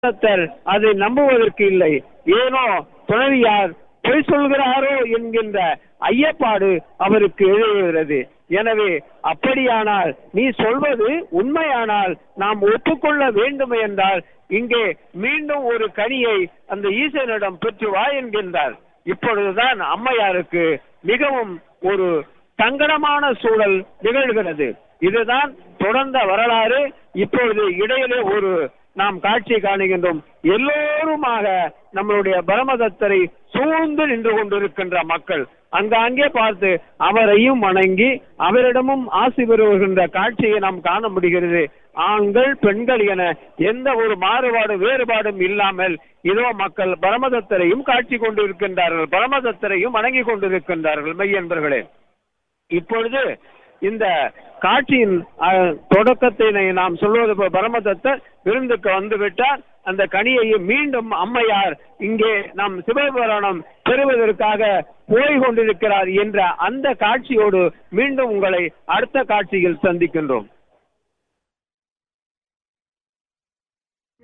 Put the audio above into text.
பக்தர் அதை நம்புவதற்கு இல்லை ஏனோ துறவியார் பொய் சொல்கிறாரோ என்கின்ற ஐயப்பாடு அவருக்கு எழுகிறது எனவே அப்படியானால் நீ சொல்வது உண்மையானால் நாம் ஒப்புக்கொள்ள வேண்டும் என்றால் இங்கே மீண்டும் ஒரு கனியை அந்த ஈசனிடம் பெற்று வா என்கின்றார் இப்பொழுதுதான் அம்மையாருக்கு மிகவும் ஒரு சங்கடமான சூழல் நிகழ்கிறது இதுதான் தொடர்ந்த வரலாறு இப்பொழுது இடையிலே ஒரு நாம் காட்சி காணுகின்றோம் எல்லோருமாக நம்மளுடைய பரமதத்தரை சூழ்ந்து நின்று கொண்டிருக்கின்ற மக்கள் அங்காங்கே பார்த்து அவரையும் வணங்கி அவரிடமும் ஆசி பெறுகின்ற காட்சியை நாம் காண முடிகிறது ஆண்கள் பெண்கள் என எந்த ஒரு மாறுபாடு வேறுபாடும் இல்லாமல் இதோ மக்கள் பரமதத்தரையும் காட்சி கொண்டிருக்கின்றார்கள் பரமதத்தரையும் வணங்கி கொண்டிருக்கின்றார்கள் மெய்யன்பர்களே இப்பொழுது இந்த காட்சியின் அஹ், தொடக்கத்தை நை- நாம் சொல்வது போல் பரமதத்தர் விருந்துக்கு வந்து விட்டார் அந்த கனியையும் மீண்டும் அம்மையார் இங்கே நாம் சிவபுராணம் பெறுவதற்காக போய் கொண்டிருக்கிறார் என்ற அந்த காட்சியோடு மீண்டும் உங்களை அடுத்த காட்சியில் சந்திக்கின்றோம்